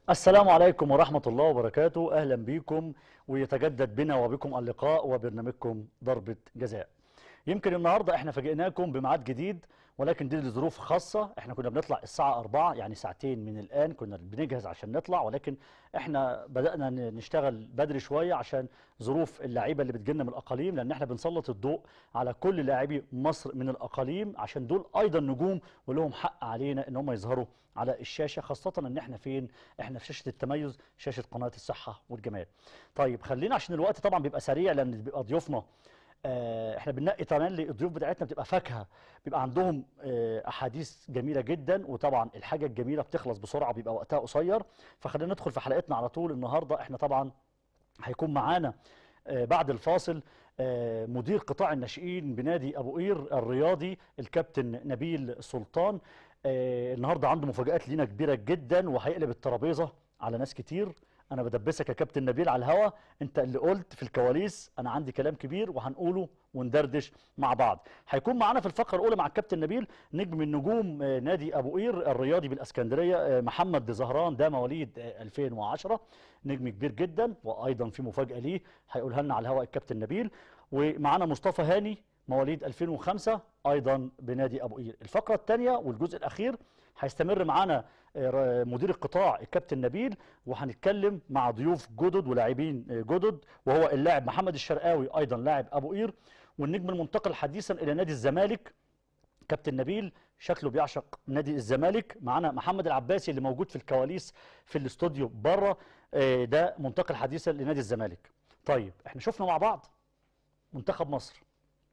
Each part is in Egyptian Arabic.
السلام عليكم ورحمة الله وبركاته أهلا بكم ويتجدد بنا وبكم اللقاء وبرنامجكم ضربة جزاء يمكن النهاردة احنا فاجئناكم بميعاد جديد ولكن دي لظروف خاصة احنا كنا بنطلع الساعة 4 يعني ساعتين من الآن كنا بنجهز عشان نطلع ولكن احنا بدأنا ن- نشتغل بدري شوية عشان ظروف اللعيبة اللي بتجيلنا من الأقاليم لأن احنا بنسلط الضوء على كل لاعبي مصر من الأقاليم عشان دول أيضا نجوم ولهم حق علينا ان هم يظهروا على الشاشة خاصة ان احنا فين احنا في شاشة التميز شاشة قناة الصحة والجمال طيب خلينا عشان الوقت طبعا بيبقى سريع لان بيبقى ضيوفنا آه، احنا بننقي كمان الضيوف بتاعتنا بتبقى فاكهه بيبقى عندهم آه، احاديث جميله جدا وطبعا الحاجه الجميله بتخلص بسرعه بيبقى وقتها قصير فخلينا ندخل في حلقتنا على طول النهارده احنا طبعا هيكون معانا آه، بعد الفاصل آه، مدير قطاع الناشئين بنادي ابو قير الرياضي الكابتن نبيل سلطان آه، النهارده عنده مفاجآت لينا كبيره جدا وهيقلب الترابيزه على ناس كتير انا بدبسك يا كابتن نبيل على الهوا انت اللي قلت في الكواليس انا عندي كلام كبير وهنقوله وندردش مع بعض هيكون معانا في الفقره الاولى مع الكابتن نبيل نجم من نجوم آه، نادي ابو قير الرياضي بالاسكندريه آه، محمد زهران ده مواليد آه، 2010 نجم كبير جدا وايضا في مفاجاه ليه هيقولها لنا على الهواء الكابتن نبيل ومعانا مصطفى هاني مواليد 2005 ايضا بنادي ابو قير الفقره الثانيه والجزء الاخير هيستمر معانا آه، ر- مدير القطاع الكابتن نبيل وهنتكلم مع ضيوف جدد ولاعبين آه، جدد وهو اللاعب محمد الشرقاوي ايضا لاعب ابو قير والنجم المنتقل حديثا الى نادي الزمالك كابتن نبيل شكله بيعشق نادي الزمالك معانا محمد العباسي اللي موجود في الكواليس في الاستوديو بره آه، ده منتقل حديثا لنادي الزمالك طيب احنا شفنا مع بعض منتخب مصر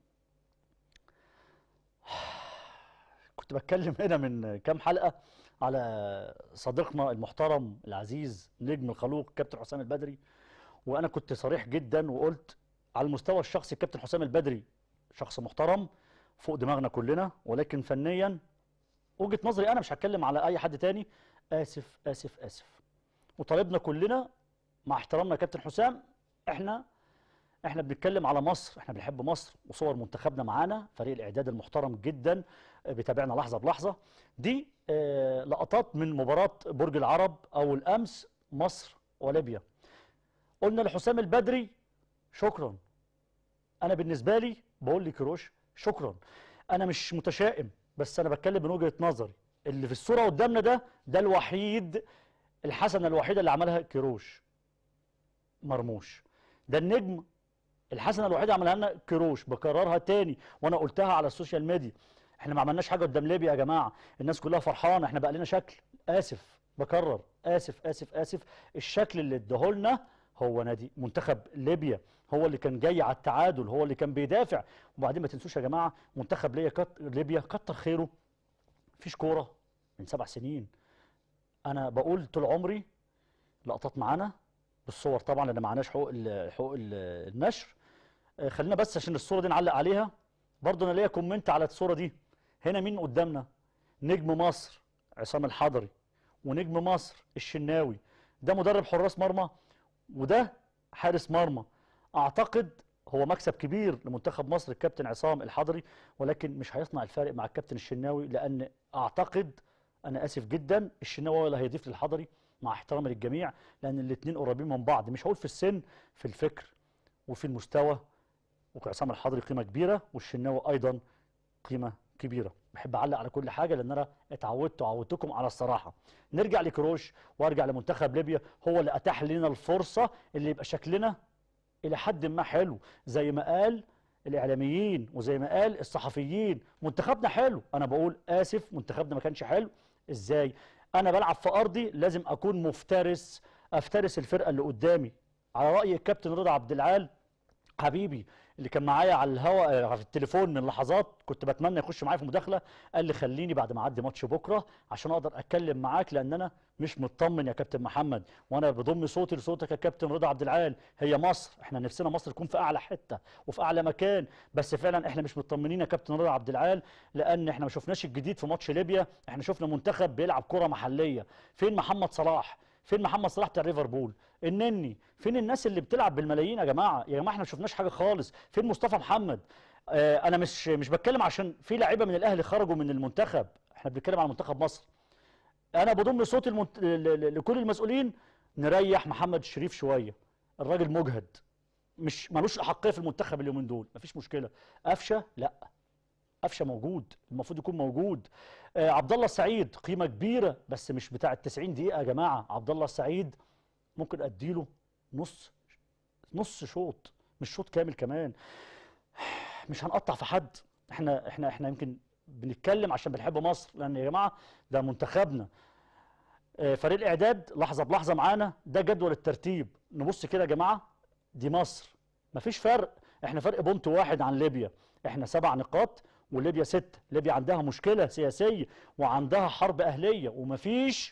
كنت بتكلم هنا من كام حلقة على صديقنا المحترم العزيز نجم الخلوق كابتن حسام البدري وانا كنت صريح جدا وقلت على المستوى الشخصي الكابتن حسام البدري شخص محترم فوق دماغنا كلنا ولكن فنيا وجهة نظري انا مش هتكلم على اي حد تاني اسف اسف اسف وطالبنا كلنا مع احترامنا يا كابتن حسام احنا احنا بنتكلم على مصر احنا بنحب مصر وصور منتخبنا معانا فريق الاعداد المحترم جدا آه، بيتابعنا لحظه بلحظه دي آه، لقطات من مباراه برج العرب او الامس مصر وليبيا قلنا لحسام البدري شكرا انا بالنسبه لي بقول لكروش شكرا انا مش متشائم بس انا بتكلم من وجهه نظري اللي في الصوره قدامنا ده ده الوحيد الحسنه الوحيده اللي عملها كروش مرموش ده النجم الحسنه الوحيده عملها لنا كروش بكررها تاني وانا قلتها على السوشيال ميديا احنا ما عملناش حاجه قدام ليبيا يا جماعه الناس كلها فرحانه احنا بقى لنا شكل اسف بكرر اسف اسف اسف الشكل اللي اداهولنا هو نادي منتخب ليبيا هو اللي كان جاي على التعادل هو اللي كان بيدافع وبعدين ما تنسوش يا جماعه منتخب ليبيا كت... ليبيا كتر خيره مفيش كوره من سبع سنين انا بقول طول عمري لقطات معانا بالصور طبعا لان معناش حقوق ال- حقوق ال- النشر آه، خلينا بس عشان الصوره دي نعلق عليها برضه انا ليا كومنت على الصوره دي هنا مين قدامنا نجم مصر عصام الحضري ونجم مصر الشناوي ده مدرب حراس مرمى وده حارس مرمى اعتقد هو مكسب كبير لمنتخب مصر الكابتن عصام الحضري ولكن مش هيصنع الفارق مع الكابتن الشناوي لان اعتقد انا اسف جدا الشناوي هو اللي هيضيف للحضري مع احترامي للجميع لان الاثنين قريبين من بعض مش هقول في السن في الفكر وفي المستوى وعصام الحضري قيمه كبيره والشناوي ايضا قيمه كبيره بحب اعلق على كل حاجه لان انا اتعودت وعودتكم على الصراحه نرجع لكروش وارجع لمنتخب ليبيا هو اللي اتاح لنا الفرصه اللي يبقى شكلنا الى حد ما حلو زي ما قال الاعلاميين وزي ما قال الصحفيين منتخبنا حلو انا بقول اسف منتخبنا ما كانش حلو ازاي انا بلعب في ارضي لازم اكون مفترس افترس الفرقه اللي قدامي على راي الكابتن رضا عبد العال حبيبي اللي كان معايا على الهواء في التليفون من لحظات كنت بتمنى يخش معايا في مداخله قال لي خليني بعد ما اعدي ماتش بكره عشان اقدر اتكلم معاك لان انا مش مطمن يا كابتن محمد وانا بضم صوتي لصوتك يا كابتن رضا عبد العال هي مصر احنا نفسنا مصر تكون في اعلى حته وفي اعلى مكان بس فعلا احنا مش مطمنين يا كابتن رضا عبد العال لان احنا ما شفناش الجديد في ماتش ليبيا احنا شفنا منتخب بيلعب كره محليه فين محمد صلاح فين محمد صلاح بتاع ليفربول النني فين الناس اللي بتلعب بالملايين يا جماعه يا جماعه احنا ما شفناش حاجه خالص فين مصطفى محمد آه انا مش مش بتكلم عشان في لعيبه من الاهلي خرجوا من المنتخب احنا بنتكلم على منتخب مصر انا بضم صوتي المنت... ل- ل- لكل المسؤولين نريح محمد الشريف شويه الراجل مجهد مش ملوش احقيه في المنتخب اليومين دول مفيش مشكله قفشه لا قفشه موجود المفروض يكون موجود آه عبد الله السعيد قيمه كبيره بس مش بتاع ال 90 دقيقه يا جماعه عبد الله السعيد ممكن اديله نص نص شوط مش شوط كامل كمان مش هنقطع في حد احنا احنا احنا يمكن بنتكلم عشان بنحب مصر لان يا جماعه ده منتخبنا آه، فريق الاعداد لحظه بلحظه معانا ده جدول الترتيب نبص كده يا جماعه دي مصر مفيش فرق احنا فرق بونت واحد عن ليبيا احنا سبع نقاط وليبيا ست ليبيا عندها مشكله سياسيه وعندها حرب اهليه ومفيش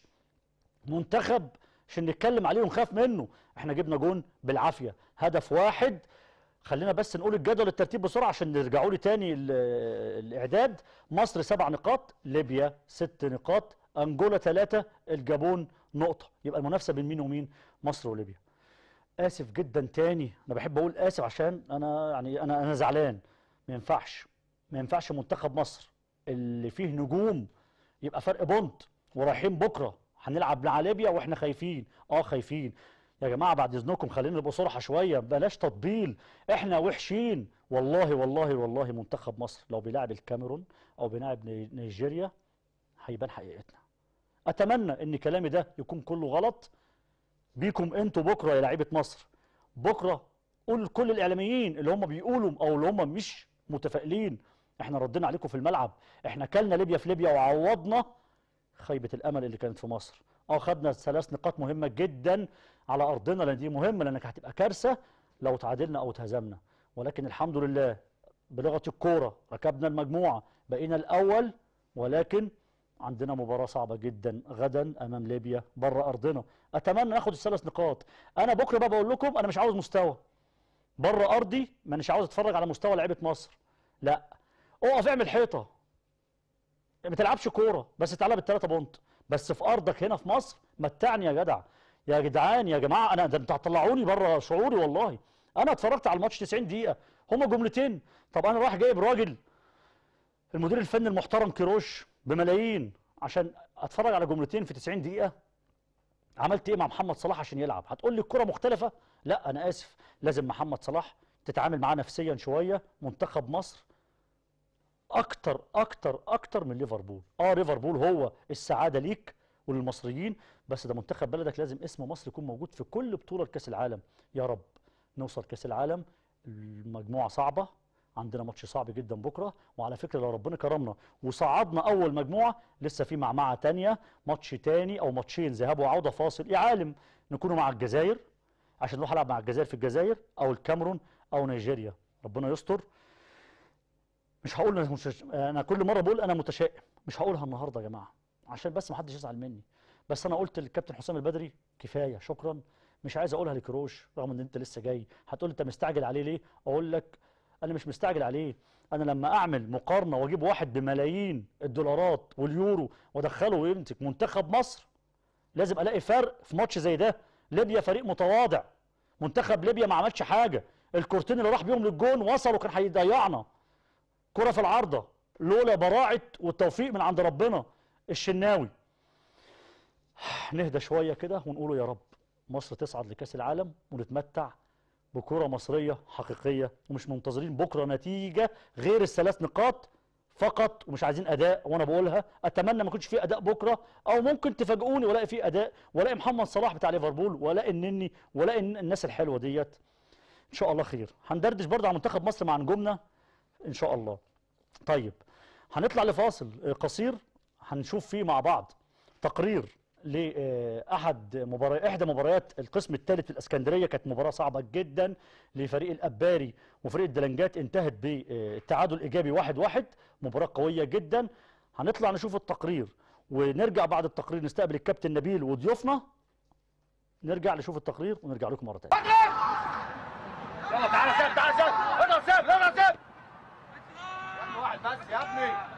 منتخب عشان نتكلم عليه ونخاف منه احنا جبنا جون بالعافيه هدف واحد خلينا بس نقول الجدول الترتيب بسرعه عشان نرجعوا لي تاني ال- الاعداد مصر سبع نقاط ليبيا ست نقاط انجولا ثلاثه الجابون نقطه يبقى المنافسه بين مين ومين مصر وليبيا اسف جدا تاني انا بحب اقول اسف عشان انا يعني انا انا زعلان ما ينفعش ما ينفعش منتخب مصر اللي فيه نجوم يبقى فرق بونت ورايحين بكره هنلعب مع ليبيا واحنا خايفين اه خايفين يا جماعه بعد اذنكم خلينا نبقى صراحه شويه بلاش تطبيل احنا وحشين والله والله والله منتخب مصر لو بيلعب الكاميرون او بيلعب ني- نيجيريا هيبان حقيقتنا اتمنى ان كلامي ده يكون كله غلط بيكم انتوا بكره يا لعيبه مصر بكره قول لكل الاعلاميين اللي هم بيقولوا او اللي هم مش متفائلين احنا ردينا عليكم في الملعب احنا كلنا ليبيا في ليبيا وعوضنا خيبه الامل اللي كانت في مصر اه خدنا ثلاث نقاط مهمه جدا على ارضنا لان دي مهمه لانك هتبقى كارثه لو تعادلنا او اتهزمنا ولكن الحمد لله بلغه الكوره ركبنا المجموعه بقينا الاول ولكن عندنا مباراة صعبة جدا غدا أمام ليبيا بره أرضنا أتمنى ناخد الثلاث نقاط أنا بكرة بقى بقول لكم أنا مش عاوز مستوى بره أرضي ما مش عاوز أتفرج على مستوى لعيبة مصر لا اقف اعمل حيطة ما تلعبش كورة بس تعالى بالثلاثة بونت بس في أرضك هنا في مصر متعني يا جدع يا جدعان يا جماعة أنا ده أنتوا هتطلعوني بره شعوري والله أنا اتفرجت على الماتش 90 دقيقة هما جملتين طب أنا رايح جايب راجل المدير الفني المحترم كيروش بملايين عشان اتفرج على جملتين في 90 دقيقه عملت ايه مع محمد صلاح عشان يلعب هتقول لي الكره مختلفه لا انا اسف لازم محمد صلاح تتعامل معاه نفسيا شويه منتخب مصر اكتر اكتر اكتر من ليفربول اه ليفربول هو السعاده ليك وللمصريين بس ده منتخب بلدك لازم اسم مصر يكون موجود في كل بطوله لكاس العالم يا رب نوصل كاس العالم المجموعه صعبه عندنا ماتش صعب جدا بكره وعلى فكره لو ربنا كرمنا وصعدنا اول مجموعه لسه في معمعه تانية ماتش تاني او ماتشين ذهاب وعوده فاصل يا عالم نكونوا مع الجزائر عشان نروح العب مع الجزائر في الجزائر او الكاميرون او نيجيريا ربنا يستر مش هقول أنا مش انا كل مره بقول انا متشائم مش هقولها النهارده يا جماعه عشان بس ما حدش يزعل مني بس انا قلت للكابتن حسام البدري كفايه شكرا مش عايز اقولها لكروش رغم ان انت لسه جاي هتقول انت مستعجل عليه ليه اقول لك انا مش مستعجل عليه انا لما اعمل مقارنه واجيب واحد بملايين الدولارات واليورو وادخله ويمسك منتخب مصر لازم الاقي فرق في ماتش زي ده ليبيا فريق متواضع منتخب ليبيا ما عملش حاجه الكورتين اللي راح بيهم للجون وصلوا كان هيضيعنا كره في العارضه لولا براعه والتوفيق من عند ربنا الشناوي نهدى شويه كده ونقولوا يا رب مصر تصعد لكاس العالم ونتمتع بكرة مصرية حقيقية ومش منتظرين بكرة نتيجة غير الثلاث نقاط فقط ومش عايزين اداء وانا بقولها اتمنى ما يكونش في اداء بكره او ممكن تفاجئوني والاقي في اداء والاقي محمد صلاح بتاع ليفربول والاقي النني والاقي الناس الحلوه ديت ان شاء الله خير هندردش برضه على منتخب مصر مع نجومنا ان شاء الله طيب هنطلع لفاصل آه، قصير هنشوف فيه مع بعض تقرير لاحد مباريات احدى مباريات القسم الثالث في الاسكندريه كانت مباراه صعبه جدا لفريق الاباري وفريق الدلنجات انتهت بالتعادل ايجابي واحد واحد مباراه قويه جدا هنطلع نشوف التقرير ونرجع بعد التقرير نستقبل الكابتن نبيل وضيوفنا نرجع نشوف التقرير ونرجع لكم مره ثانيه يلا تعالى سيب تعالى سيب اضرب سيب اضرب سيب يا ابني واحد بس يا ابني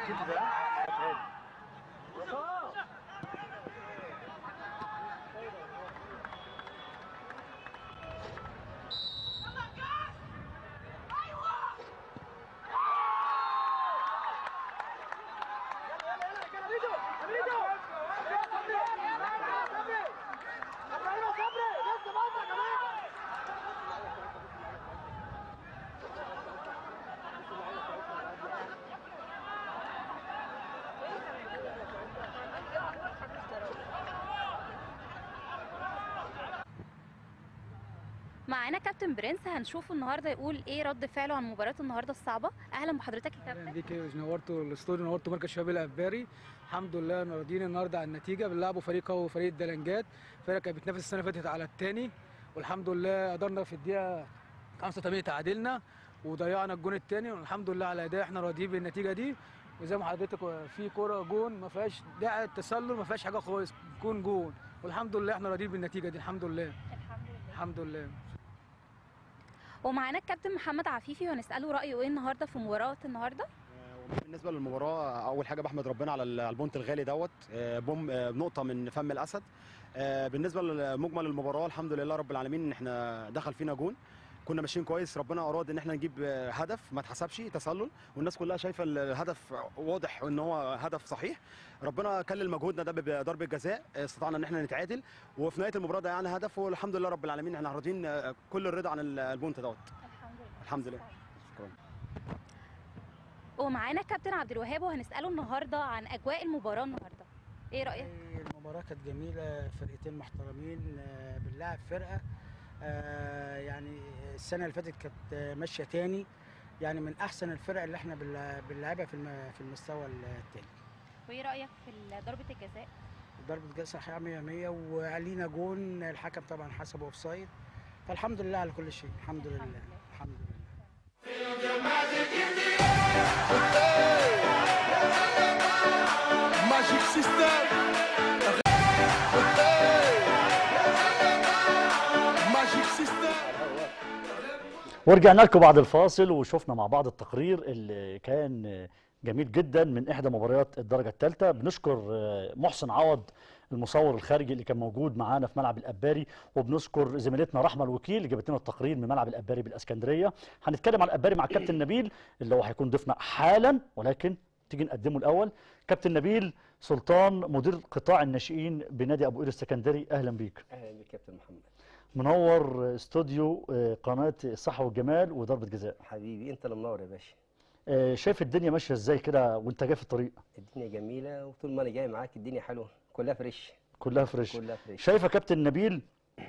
معانا كابتن برنس هنشوفه النهارده يقول ايه رد فعله عن مباراه النهارده الصعبه اهلا بحضرتك يا اهلا كابتن بيك نورتوا الاستوديو نورتوا مركز شباب الاباري الحمد لله راضيين النهارده على النتيجه بنلعبوا فريق قوي فريق الدلنجات فرقه كانت بتنافس السنه اللي فاتت على الثاني والحمد لله قدرنا في الدقيقه 85 تعادلنا وضيعنا الجون الثاني والحمد لله على اداء احنا راضيين بالنتيجه دي وزي ما حضرتك في كوره جون ما فيهاش داعي تسلل ما فيهاش حاجه خالص جون جون والحمد لله احنا راضيين بالنتيجه دي الحمد لله الحمد لله الحمد لله ومعانا الكابتن محمد عفيفي وهنساله رايه ايه النهارده في مباراه النهارده بالنسبه للمباراه اول حاجه بحمد ربنا على ال- على البونت الغالي دوت آه، بوم آه، نقطه من فم الاسد آه، بالنسبه لمجمل المباراه الحمد لله رب العالمين ان احنا دخل فينا جون كنا ماشيين كويس ربنا اراد ان احنا نجيب آه، هدف ما اتحسبش تسلل والناس كلها شايفه ال- الهدف واضح ان هو هدف صحيح ربنا كلل مجهودنا ده بضربه جزاء آه، استطعنا ان احنا نتعادل وفي نهايه المباراه ضيعنا هدف والحمد لله رب العالمين احنا راضيين آه، كل الرضا عن ال- البونت دوت الحمد لله الحمد لله شكرا ومعانا الكابتن عبد الوهاب وهنساله النهارده عن اجواء المباراه النهارده ايه رايك المباراة كانت جميلة فرقتين محترمين آه، بنلعب فرقة آه، يعني السنة اللي فاتت كانت آه، ماشية تاني يعني من أحسن الفرق اللي احنا بنلع- بنلعبها في الم- في المستوى التاني وايه رايك في ضربه الجزاء ضربة جزاء صحيحة 100 100 وعلينا جون الحكم طبعا حسبه اوف سايد فالحمد لله على كل شيء الحمد لله الحمد لله. الحمد لله Magic System. Magic System. ورجعنا لكم بعد الفاصل وشفنا مع بعض التقرير اللي كان جميل جدا من احدى مباريات الدرجه الثالثه بنشكر محسن عوض المصور الخارجي اللي كان موجود معانا في ملعب الاباري وبنشكر زميلتنا رحمه الوكيل اللي جابت لنا التقرير من ملعب الاباري بالاسكندريه هنتكلم عن الاباري مع الكابتن نبيل اللي هو هيكون ضيفنا حالا ولكن تيجي نقدمه الاول كابتن نبيل سلطان مدير قطاع الناشئين بنادي ابو قير السكندري اهلا بيك اهلا بك كابتن محمد منور استوديو قناه الصحه والجمال وضربه جزاء حبيبي انت اللي منور يا باشا آه، شايف الدنيا ماشيه ازاي كده وانت جاي في الطريق الدنيا جميله وطول ما انا جاي معاك الدنيا حلوه كلها فريش كلها فريش كلها فريش شايف يا كابتن نبيل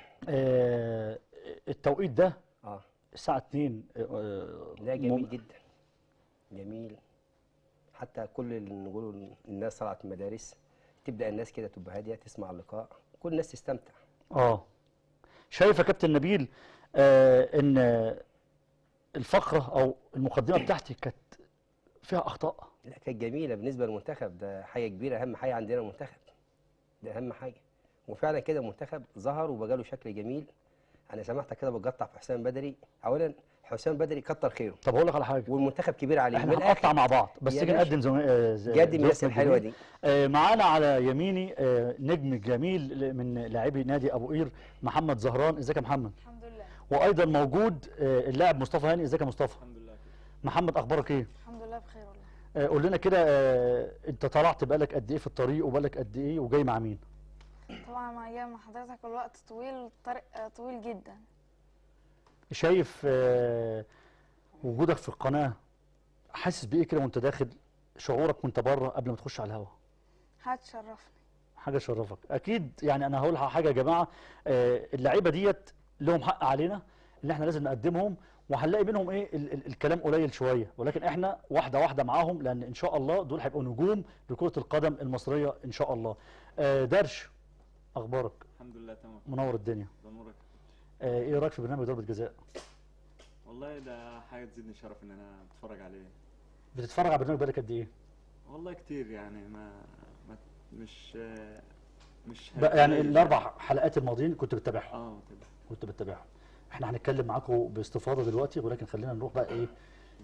آه، التوقيت ده اه الساعه 2 آه، لا جميل مم- جدا جميل حتى كل اللي نقوله الناس طلعت من المدارس تبدا الناس كده تبقى هاديه تسمع اللقاء كل الناس تستمتع اه شايف يا كابتن نبيل آه ان الفقره او المقدمه بتاعتي كانت فيها اخطاء لا كانت جميله بالنسبه للمنتخب ده حاجه كبيره اهم حاجه عندنا المنتخب ده اهم حاجه وفعلا كده المنتخب ظهر وبقى له شكل جميل انا سمعتك كده بتقطع في حسام بدري اولا حسام بدري كتر خيره طب اقول لك على حاجه والمنتخب كبير عليه احنا من هنقطع الآخر مع بعض بس يا تيجي باشا. نقدم زم... آه، ز- قدم الناس ضيوفنا الحلوه الجميل. دي آه، معانا على يميني آه، نجم جميل من لاعبي نادي ابو قير محمد زهران ازيك يا محمد الحمد لله وايضا موجود آه، اللاعب مصطفى هاني ازيك يا مصطفى الحمد لله محمد اخبارك ايه الحمد لله بخير والله آه، قول لنا كده آه، انت طلعت بقالك قد ايه في الطريق وبقالك قد ايه وجاي مع مين طبعا انا جاي مع حضرتك الوقت طويل الطريق آه، طويل جدا شايف آه، وجودك في القناه حاسس بايه كده وانت داخل شعورك وانت بره قبل ما تخش على الهواء هتشرفني حاجه تشرفك اكيد يعني انا هقول حاجه يا جماعه آه، اللعيبه ديت لهم حق علينا ان احنا لازم نقدمهم وهنلاقي منهم ايه ال ال الكلام قليل شويه ولكن احنا واحده واحده معاهم لان ان شاء الله دول هيبقوا نجوم لكره القدم المصريه ان شاء الله آه، درش اخبارك الحمد لله تمام منور الدنيا بنورك آه، ايه رايك في برنامج ضربه جزاء والله ده حاجه تزيدني شرف ان انا اتفرج عليه بتتفرج على برنامج بالك قد ايه والله كتير يعني ما, ما مش مش بقى يعني قليل الاربع حلقات الماضيين كنت بتتابعهم اه كده كنت بتتابعهم احنا هنتكلم معاكم باستفاضه دلوقتي ولكن خلينا نروح بقى ايه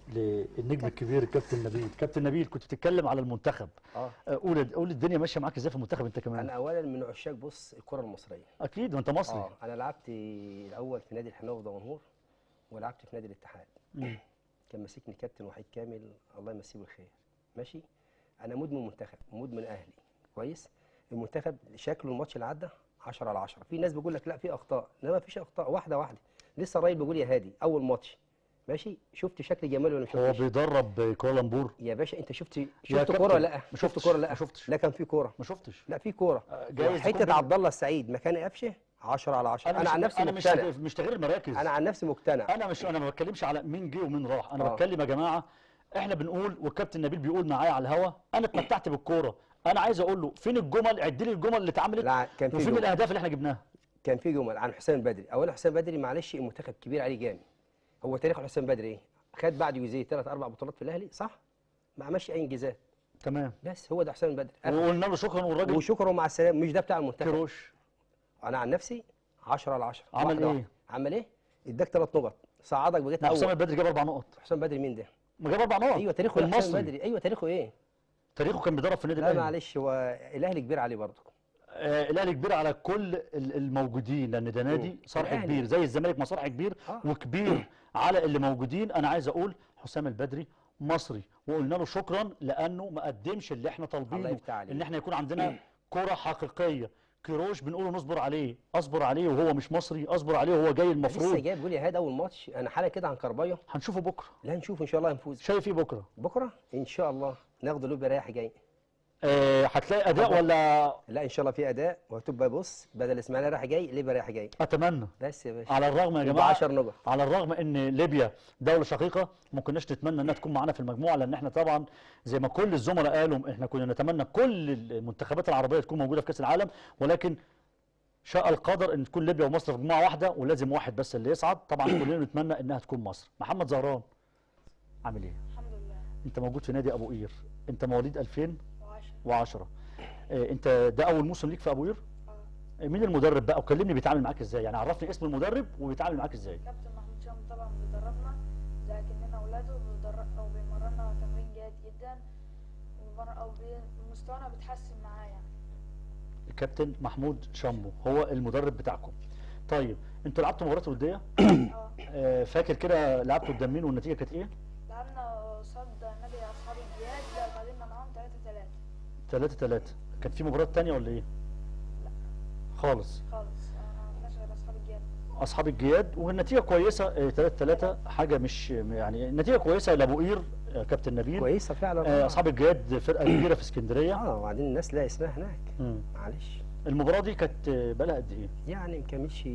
للنجم الكبير الكابتن نبيل كابتن نبيل كنت بتتكلم على المنتخب اه آه، قول قول الدنيا ماشيه معاك ازاي في المنتخب انت انا كمان اولا من عشاق بص الكره المصريه اكيد وانت مصري اه انا لعبت الاول في نادي الحناوي ودمنهور ولعبت في نادي الاتحاد مم. كان ماسكني كابتن وحيد كامل الله يمسيه بالخير ماشي انا مدمن منتخب مدمن اهلي كويس المنتخب شكله الماتش اللي عدى 10 على 10 في ناس بيقول لك لا في اخطاء لا ما فيش اخطاء واحده واحده لسه الراجل بيقول يا هادي اول ماتش ماشي شفت شكل جمال ولا ما هو شفتش بيدرب كوالالمبور يا باشا انت شفت يا شفت كابتن، كوره لا ما شفت شفتش، كوره لا ما شفتش. لا كان في كوره ما شفتش لا في كوره آه، جايز يكون حته بي- عبد الله السعيد مكان قفشه 10 على 10 انا, مش عن نفسي انا مش مقتنع مش تغيير المراكز انا عن نفسي مقتنع انا مش انا ما بتكلمش على مين جه ومين راح انا آه. بتكلم يا جماعه احنا بنقول والكابتن نبيل بيقول معايا على الهوا انا اتمتعت بالكوره انا عايز اقول له فين الجمل عد لي الجمل اللي اتعملت لا كان في وفين جمل. الاهداف اللي احنا جبناها كان في جمل عن حسام بدري اولا حسام بدري معلش المنتخب كبير عليه جامد هو تاريخ حسام بدري ايه خد بعد يوزيه ثلاث اربع بطولات في الاهلي صح ما عملش اي انجازات تمام بس هو ده حسام بدري آخر. وقلنا له شكرا والراجل وشكرا مع السلامه مش ده بتاع المنتخب كروش انا عن نفسي 10 على 10 عمل واحدة إيه؟ واحدة. عمل ايه اداك ثلاث نقط صعدك بقيت لا، حسام اول البدري جاب اربع نقط حسام بدري مين ده ما جاب اربع نقط ايوه تاريخه يا حسام المصري بدري ايوه تاريخه ايه تاريخه كان بيدرب في النادي لا الاهلي معلش هو الاهلي كبير عليه برضه آه الاهلي كبير على كل ال- الموجودين لان ده نادي مم. صرح الأهلي. كبير زي الزمالك ما صرح كبير آه. وكبير على اللي موجودين انا عايز اقول حسام البدري مصري وقلنا له شكرا لانه ما قدمش اللي احنا الله طالبينه يفتح عليك ان احنا يكون عندنا كره حقيقيه كيروش بنقول له نصبر عليه اصبر عليه وهو مش مصري اصبر عليه وهو جاي لسه المفروض جايب بيقول يا هاد اول ماتش انا حاله كده عن كربايو هنشوفه بكره لا نشوف ان شاء الله هنفوز شايف ايه بكره بكره ان شاء الله ناخد لوبيا رايح جاي آه هتلاقي اداء طبعا. ولا لا ان شاء الله في اداء وهتبقى بص بدل اسماعيليه رايح جاي ليبيا رايح جاي اتمنى بس يا باشا على الرغم يا يبقى جماعه 10 نقط على الرغم ان ليبيا دوله شقيقه ما كناش نتمنى انها تكون معانا في المجموعه لان احنا طبعا زي ما كل الزملاء قالوا احنا كنا نتمنى كل المنتخبات العربيه تكون موجوده في كاس العالم ولكن شاء القدر ان تكون ليبيا ومصر في مجموعه واحده ولازم واحد بس اللي يصعد طبعا كلنا نتمنى انها تكون مصر محمد زهران عامل ايه الحمد لله انت موجود في نادي ابو قير انت مواليد 2010 وعشرة اه انت ده اول موسم ليك في ابو قير اه مين المدرب بقى وكلمني بيتعامل معاك ازاي يعني عرفني اسم المدرب وبيتعامل معاك ازاي كابتن محمود شام طبعا بيدربنا زي كأننا اولاده وبيدرب او بيمرنا تمرين جيد جدا وبر- او بي- مستوانا بيتحسن معاه يعني الكابتن محمود شامبو هو المدرب بتاعكم طيب انتوا لعبتوا مباراه وديه اه آه، فاكر كده لعبتوا قدام مين والنتيجه كانت ايه لعبنا قصاد نادي اصحاب الجهاد لا تعادلنا معاهم 3 3 3 3 كان في مباراه تانية ولا ايه لا. خالص خالص آه، ما عملناش غير اصحاب الجهاد اصحاب الجياد والنتيجه كويسه 3 3 حاجه مش يعني النتيجه كويسه لابو قير آه، كابتن نبيل كويسه فعلا آه، اصحاب الجياد فرقه كبيره في اسكندريه اه وبعدين الناس لا اسمها هناك مم. معلش المباراه دي كانت آه، بقالها قد ايه يعني ما كملش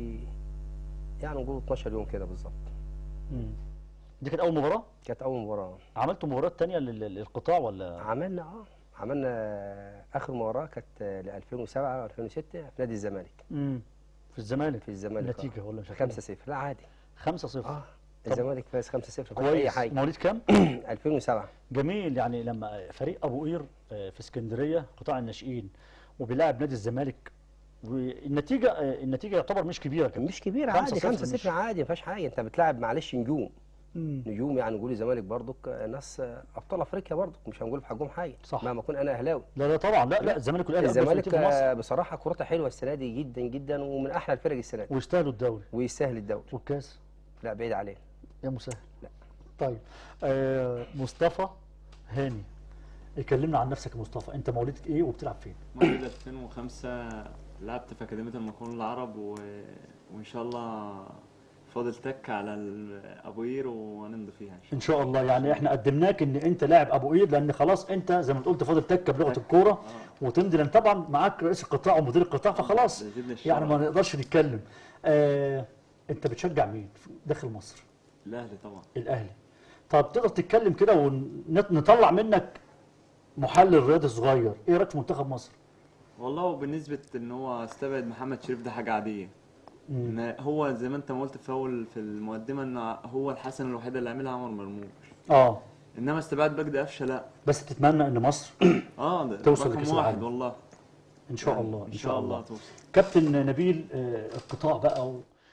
يعني نقول 12 يوم كده بالظبط مم. دي كانت اول مباراه كانت اول مباراه عملتوا مباريات تانية لل- للقطاع ولا عملنا اه عملنا اخر مباراه كانت ل 2007 2006 في نادي الزمالك مم. في الزمالك في الزمالك آه. النتيجه ولا مش 5 0 لا عادي 5 0 اه الزمالك فاز 5 0 اي كويس حاجه مواليد كام 2007 جميل يعني لما فريق ابو قير آه، في اسكندريه قطاع الناشئين وبيلاعب نادي الزمالك والنتيجه آه، النتيجه يعتبر مش كبيره كمان مش كبير خمسة عادي صفر 5 مش- 0 عادي ما فيهاش حاجه انت بتلعب معلش نجوم مم. نجوم يعني نقول الزمالك برضك ناس ابطال افريقيا برضك مش هنقول في حقهم حاجه صح. مهما اكون انا اهلاوي لا لا طبعا لا لا الزمالك والاهلي أفضل الزمالك فرقتين في مصر آه، بصراحه كورتها حلوه السنه دي جدا جدا ومن احلى الفرق السنه دي ويستاهلوا الدوري ويستاهل الدوري والكاس لا بعيد عليه يا مسهل لا. طيب آه مصطفى هاني كلمنا عن نفسك يا مصطفى انت مواليد ايه وبتلعب فين مواليد 2005 لعبت في أكاديمية المقاولون العرب و... وإن شاء الله فاضل تك على ال- أبو قير ونمضي فيها إن شاء ان شاء الله يعني احنا قدمناك ان انت لاعب ابو قير لان خلاص انت زي ما انت قلت فاضل تكه بلغه الكوره الله وتمضي لان طبعا معاك رئيس القطاع ومدير القطاع فخلاص ده يزيدني الشرف. يعني ما نقدرش نتكلم آه انت بتشجع مين داخل مصر الأهلي طبعا الاهلي طب تقدر تتكلم كده ونطلع منك محلل رياضي صغير ايه رايك في منتخب مصر والله بالنسبة إن هو استبعد محمد شريف ده حاجة عادية مم. إن هو زي ما أنت ما قلت في أول في المقدمة إن هو الحسنة الوحيدة اللي عملها عمر مرموش اه إنما استبعاد مجدي قفشة لا بس تتمنى ان مصر اه ده توصل رقم لكأس واحد العالم. والله ان شاء يعني الله ان شاء الله توصل كابتن نبيل آه، القطاع بقى و...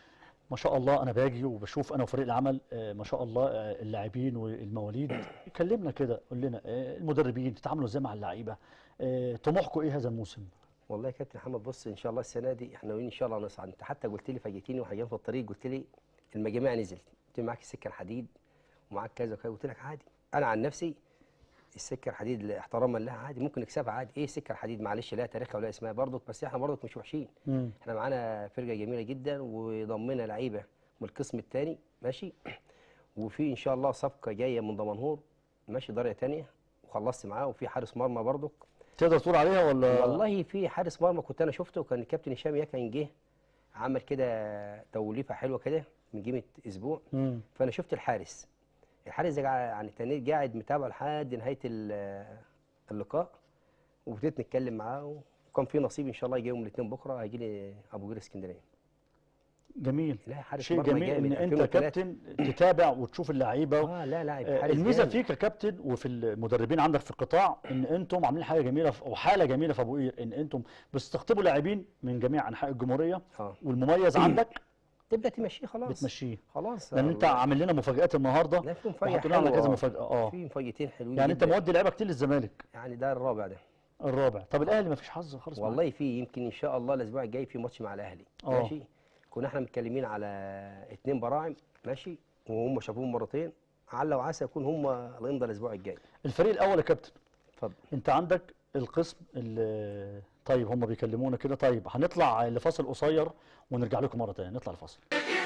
ما شاء الله انا باجي وبشوف انا وفريق العمل آه، ما شاء الله آه، اللاعبين والمواليد كلمنا كده قول لنا آه، المدربين تتعاملوا ازاي مع اللعيبه آه، طموحكم ايه هذا الموسم والله يا كابتن محمد بص ان شاء الله السنه دي احنا ناويين ان شاء الله نصعد انت حتى قلت لي فاجئتني واحنا جايين في الطريق قلت لي المجاميع نزلت قلت لي معاك السكه الحديد ومعاك كذا وكذا قلت لك عادي انا عن نفسي السكه الحديد اللي احتراما لها عادي ممكن نكسبها عادي ايه السكه الحديد معلش لها تاريخها ولا اسمها برضك بس احنا برضك مش وحشين مم. احنا معانا فرقه جميله جدا وضمنا لعيبه من القسم الثاني ماشي وفي ان شاء الله صفقه جايه من دمنهور ماشي داريه ثانيه وخلصت معاه وفي حارس مرمى برضك تقدر تقول عليها ولا والله في حارس مرمى كنت انا شفته كان الكابتن هشام يكن جه عمل كده توليفه حلوه كده من قيمه اسبوع مم. فانا شفت الحارس الحارس ده قاعد- يعني تنيت قاعد متابعه لحد نهايه ال- اللقاء وابتديت نتكلم معاه وكان في نصيب ان شاء الله يجي يوم الاثنين بكره هيجي لي ابو قير اسكندريه جميل لا حارس شيء مرمى جميل ان جامد انت 2003. كابتن تتابع وتشوف اللعيبه اه لا لا آه، حارس الميزه جامد. فيك يا كابتن وفي المدربين عندك في القطاع ان انتم عاملين حاجه جميله في- او حاله جميله في ابو قير ان انتم بتستقطبوا لاعبين من جميع انحاء الجمهوريه اه والمميز عندك تبدا تمشيه خلاص بتمشيه خلاص لان انت عامل لنا مفاجات النهارده لا في مفاجاه وحاطين لنا حلوة. كذا مفاجاه اه في مفاجاتين حلوين يعني انت جداً. مودي لعيبه كتير للزمالك يعني ده الرابع ده الرابع طب الاهلي مفيش حظ خالص معاه. والله في يمكن ان شاء الله الاسبوع الجاي في ماتش مع الاهلي آه. ماشي كنا احنا متكلمين على اتنين براعم ماشي وهم شافوهم مرتين عل وعسى يكون هم الامضى الاسبوع الجاي الفريق الاول يا كابتن اتفضل انت عندك القسم ال- طيب هم بيكلمونا كده طيب هنطلع لفاصل قصير ونرجع لكم مره تانية نطلع لفاصل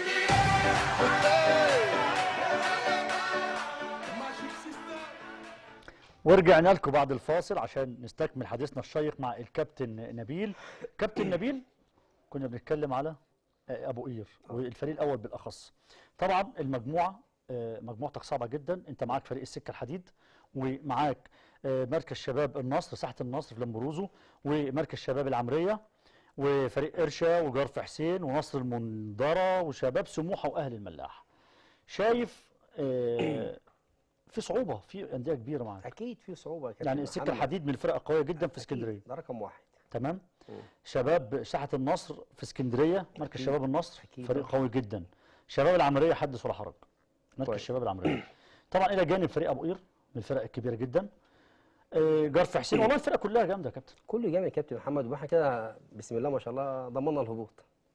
ورجعنا لكم بعد الفاصل عشان نستكمل حديثنا الشيق مع الكابتن نبيل كابتن نبيل كنا بنتكلم على آه، ابو قير والفريق الاول بالاخص طبعا المجموعه آه، مجموعتك صعبه جدا انت معاك فريق السكه الحديد ومعاك آه، مركز شباب النصر ساحه النصر في لمبروزو ومركز شباب العمريه وفريق قرشه وجرف حسين ونصر المنذره وشباب سموحه واهل الملاح شايف آه، في صعوبه في انديه كبيره معاك اكيد في صعوبه يا كابتن يعني السكه محمد. الحديد من الفرق القويه جدا في أكيد، اسكندريه ده رقم واحد تمام مم. شباب ساحه النصر في اسكندريه مركز أكيد. شباب النصر أكيد فريق آه. قوي جدا شباب العمريه حدث ولا حرج مركز كويس. شباب العمريه طبعا الى جانب فريق ابو قير من الفرق الكبيره جدا آه، جرف حسين والله الفرقه كلها جامده يا كابتن كله جامد يا كابتن محمد واحنا كده بسم الله ما شاء الله ضمننا الهبوط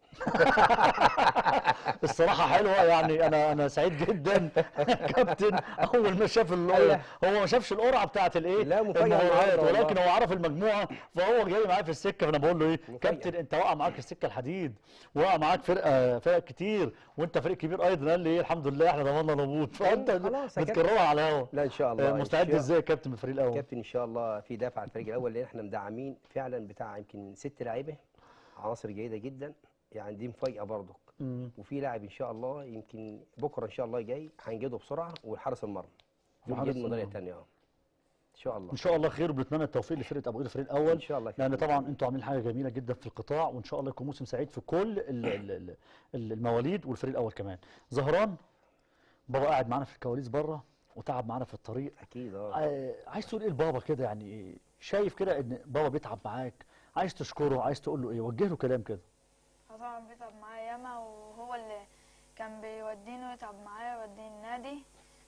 الصراحه حلوه يعني انا انا سعيد جدا كابتن اول ما شاف ال- أيوة. هو ما شافش القرعه بتاعت الايه لا، مفاجأة المباريات، النهاردة والله. ولكن هو عرف المجموعه فهو جاي معايا في السكه فانا بقول له ايه مفاجأة. كابتن انت واقع معاك السكه الحديد واقع معاك فرقه فرق كتير وانت فريق كبير ايضا قال لي ايه الحمد لله احنا ضمننا الهبوط فانت خلاص يا كابتن. بتكررها على الهوا لا ان شاء الله آه، إن مستعد شاء- ازاي يا كابتن من الفريق الاول كابتن ان شاء الله في دافع على الفريق الاول لان احنا مدعمين فعلا بتاع يمكن ست لعيبه عناصر جيده جدا يعني دي مفاجاه برضك مم. وفي لاعب ان شاء الله يمكن بكره ان شاء الله جاي هنجده بسرعه والحارس المرمى وحارس وحارس مدريه المرمى. ثانيه اه ان شاء الله ان شاء الله خير وبنتمنى التوفيق لفرقه ابو قير الفريق الاول ان شاء الله لان كابتن. طبعا انتوا عاملين حاجه جميله جدا في القطاع وان شاء الله يكون موسم سعيد في كل ال- ال- ال- ال- المواليد والفريق الاول كمان زهران بابا قاعد معانا في الكواليس بره وتعب معانا في الطريق اكيد اه آه، عايز تقول ايه لبابا كده يعني شايف كده ان بابا بيتعب معاك عايز تشكره عايز تقول له ايه وجه له كلام كده هو طبعا بيتعب معايا ياما وهو اللي كان بيوديني ويتعب معايا يوديني النادي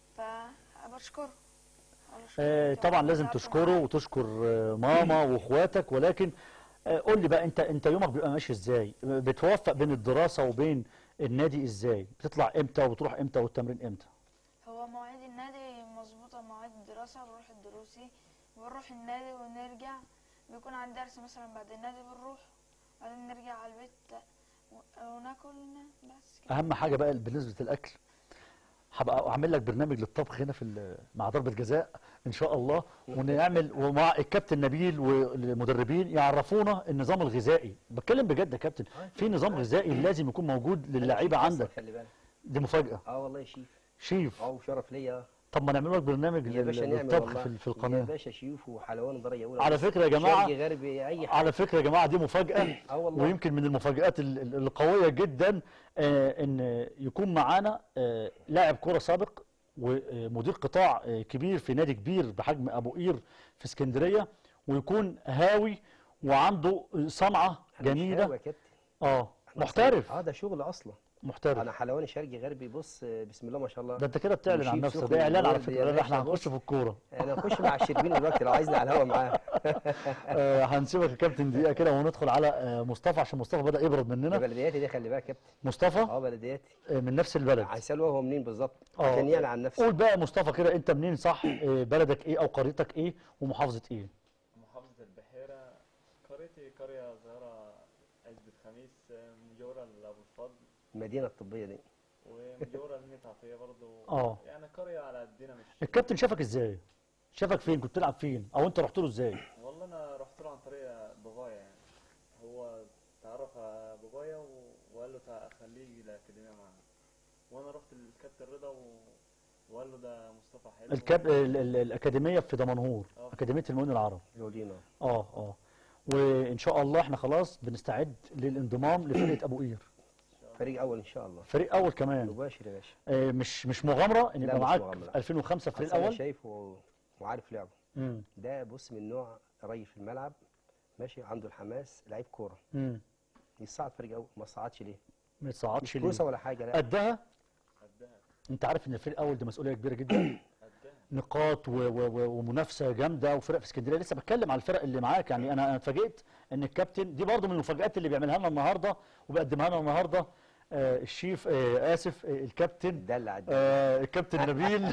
فبشكره آه، طبعا لازم تشكره وتشكر آه، ماما واخواتك ولكن آه، قول لي بقى انت انت يومك بيبقى ماشي ازاي بتوفق بين الدراسه وبين النادي ازاي بتطلع امتى وبتروح امتى والتمرين امتى هو مواعيد النادي مظبوطة مواعيد الدراسة بروح الدروسي بنروح النادي ونرجع بيكون عندي درس مثلا بعد النادي بنروح بعدين نرجع على البيت و- وناكل وننام بس كده اهم حاجه بقى بالنسبه للاكل هبقى اعمل لك برنامج للطبخ هنا في ال- مع ضربه جزاء ان شاء الله ونعمل ومع الكابتن نبيل والمدربين يعرفونا النظام الغذائي بتكلم بجد يا كابتن في نظام غذائي لازم يكون موجود للعيبه عندك خلي بالك دي مفاجاه اه والله يا شيف شيف اه وشرف ليا طب ما نعمل لك برنامج يا باشا لل- نعمل للطبخ والله في, في يا القناه باشا شيوف وحلوان درجه اولى على بس. فكرة يا جماعة- شرقي غربي اي حاجه على فكره يا جماعه دي مفاجاه اه والله ويمكن من المفاجآت ال- ال- القوية جدا آه، ان يكون معانا آه، لاعب كرة سابق ومدير قطاع آه، كبير في نادي كبير بحجم ابو قير في اسكندرية ويكون هاوي وعنده صنعة أنا مش جميلة هاوي يا كابتن اه أنا محترف اه ده شغل اصلا محترف انا حلواني شرقي غربي بص آه، بسم الله ما شاء الله ده انت كده بتعلن عن وشيف نفسك سخن ده اعلان على وورد يا فكره ده احنا باشا، هنخش بص. في الكوره انا اخش مع الشربين دلوقتي لو عايزني على الهوا معاه آه، هنسيبك يا كابتن دقيقه كده وندخل على آه، مصطفى عشان مصطفى بدا يبرد ده مننا بلدياتي دي خلي بالك يا كابتن مصطفى اه بلدياتي آه، من نفس البلد هيسالوه هو منين بالظبط اه. عشان يعلن عن نفسه قول بقى يا مصطفى كده انت منين صح آه، بلدك ايه او قريتك ايه ومحافظه ايه محافظة البحيرة قريتي قرية صغيرة عزبة خميس مجاورة لأبو الفضل المدينه الطبيه دي ومجاورة لميت عطية برضو اه. يعني قرية على قدنا مش الكابتن شافك ازاي شافك فين كنت بتلعب فين او انت رحت له ازاي والله أنا رحت له عن طريق بابايا يعني هو تعرف على بابايا و- وقال له تع- خليه يجي الأكاديمية معانا وأنا رحت للكابتن رضا و... وقال له ده مصطفى حلو الكاب ال ال الاكاديميه في دمنهور اه. اكاديميه المؤمن العرب لولينا اه اه وان شاء الله احنا خلاص بنستعد للانضمام لفرقه ابو قير فريق اول ان شاء الله فريق اول كمان مباشر يا باشا آه مش مش مغامره ان لا، يبقى مش معاك مغامرة. 2005 الفريق أصل انا الاول شايفه وعارف لعبه امم ده بص من نوع راجل في الملعب ماشي عنده الحماس لعيب كوره امم يصعد فريق اول ما صعدش ليه ما يتصعدش مش ليه كوسه ولا حاجه لا قدها قدها انت عارف ان الفريق الاول دي مسؤوليه كبيره جدا قدها نقاط و و و ومنافسه جامده وفرق في اسكندريه لسه بتكلم على الفرق اللي معاك يعني انا انا اتفاجئت ان الكابتن دي برضو من المفاجات اللي بيعملها لنا النهارده وبيقدمها لنا النهارده آه الشيف آه اسف آه الكابتن دلع آه الكابتن نبيل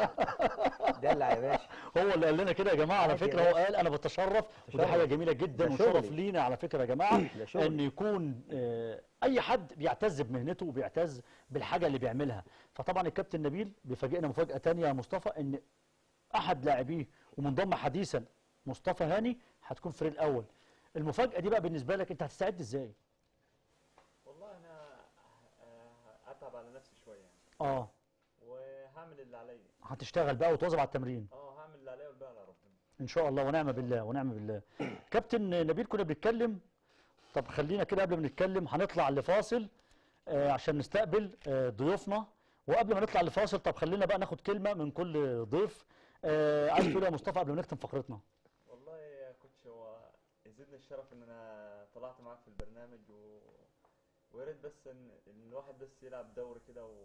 دلع يا باشا هو اللي قال لنا كده يا جماعه على عادي يا فكره هو باشا. قال انا بتشرف ودي تشرف. حاجه جميله جدا ده وشرف شغلي. لينا على فكره يا جماعه ده شغلي. ان يكون آه، اي حد بيعتز بمهنته وبيعتز بالحاجه اللي بيعملها فطبعا الكابتن نبيل بيفاجئنا مفاجاه تانية يا مصطفى ان احد لاعبيه ومنضم حديثا مصطفى هاني هتكون فريق الاول المفاجاه دي بقى بالنسبه لك انت هتستعد ازاي والله أنا آه، أتعب على نفسي شوية يعني اه وهعمل اللي عليا هتشتغل بقى وتواظب على التمرين اه هعمل اللي عليا والباقي على ربنا ان شاء الله ونعم بالله ونعم بالله كابتن نبيل كنا بنتكلم طب خلينا كده قبل ما نتكلم هنطلع لفاصل آه عشان نستقبل آه ضيوفنا وقبل ما نطلع لفاصل طب خلينا بقى ناخد كلمه من كل ضيف آه عايز تقول يا مصطفى قبل ما نختم فقرتنا والله يا كوتش هو يزيدني الشرف ان انا طلعت معاك في البرنامج و... ويا ريت بس ان إن الواحد بس يلعب دوري كده و...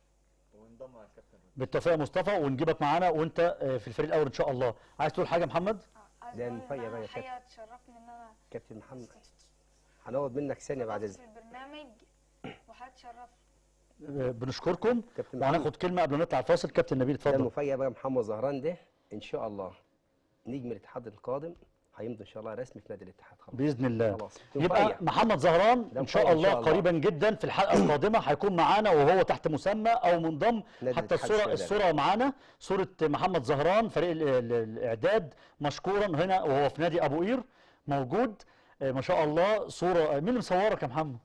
وينضم على الكابتن رضا بالتوفيق يا مصطفى ونجيبك معانا وانت آه في الفريق الاول ان شاء الله عايز تقول حاجه يا محمد عايز ده أقول إن المفاجأة أنا بقى يا حقيقة اتشرفت ان انا كابتن محمد هنقعد منك ثانيه بعد اتشرفت اذنك في البرنامج وحقيقة اتشرفت آه بنشكركم كابتن محمد وهناخد كلمه قبل ما نطلع الفاصل كابتن نبيل ده اتفضل المفاجاه بقى محمد زهران ده ان شاء الله نجم الاتحاد القادم هيمضي ان شاء الله رسمي في نادي الاتحاد خلاص باذن الله خلاص يبقى مفاجأة. محمد زهران ده ان شاء مفاجأة إن الله شاء الله. قريبا جدا في الحلقه القادمه هيكون معانا وهو تحت مسمى او منضم نادي حتى الاتحاد الصوره السوداني. الصوره معانا صوره محمد زهران فريق ال- ال- الاعداد مشكورا هنا وهو في نادي ابو قير موجود آه، ما شاء الله صوره آه، مين اللي مصورك يا محمد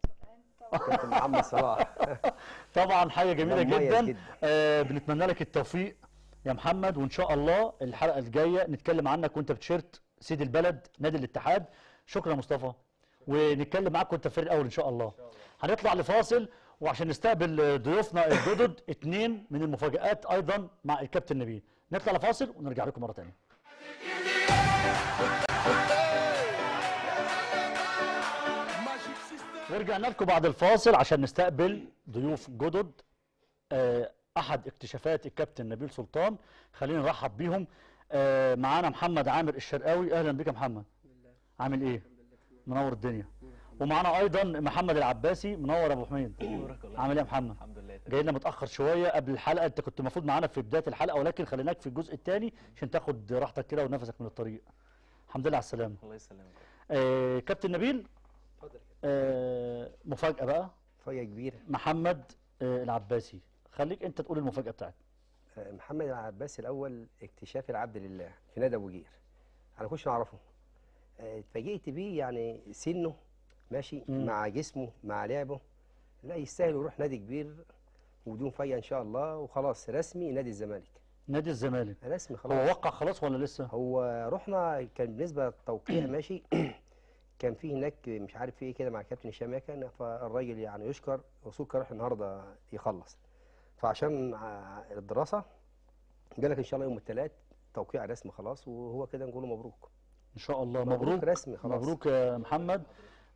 كابتن محمد صلاح طبعا حاجه جميله مميز جدا جدا. آه بنتمنى لك التوفيق يا محمد وان شاء الله الحلقه الجايه نتكلم عنك وانت بتشيرت سيد البلد نادي الاتحاد شكرا يا مصطفى ونتكلم معاك وانت في الاول ان شاء الله هنطلع لفاصل وعشان نستقبل ضيوفنا الجدد اتنين من المفاجآت ايضا مع الكابتن نبيل نطلع لفاصل ونرجع لكم مره ثانيه ورجعنا لكم بعد الفاصل عشان نستقبل ضيوف جدد آه، احد اكتشافات الكابتن نبيل سلطان خلينا نرحب بيهم آه، معانا محمد عامر الشرقاوي اهلا بك يا محمد عامل ايه منور الدنيا ومعانا ايضا محمد العباسي منور ابو حميد عامل ايه يا محمد الحمد لله جاي لنا متاخر شويه قبل الحلقه انت كنت المفروض معانا في بدايه الحلقه ولكن خليناك في الجزء الثاني عشان تاخد راحتك كده ونفسك من الطريق الحمد لله على السلامه الله يسلمك آه كابتن نبيل اتفضل آه مفاجاه بقى مفاجاه كبيره محمد آه العباسي خليك انت تقول المفاجاه بتاعتك آه، محمد العباسي الاول اكتشاف العبد لله في نادي ابو جير انا كنتش اعرفه آه، اتفاجئت بيه يعني سنه ماشي مم. مع جسمه مع لعبه لا يستاهل يروح نادي كبير ودي مفاجاه ان شاء الله وخلاص رسمي نادي الزمالك نادي الزمالك رسمي هو خلاص وقع خلاص ولا لسه هو رحنا كان بالنسبه للتوقيع ماشي كان في هناك مش عارف في ايه كده مع كابتن هشام يكن فالراجل يعني يشكر وسوكا راح النهارده يخلص فعشان ع- الدراسه قال لك ان شاء الله يوم الثلاث توقيع رسمي خلاص وهو كده نقول له مبروك ان شاء الله مبروك مبروك رسمي خلاص. مبروك يا محمد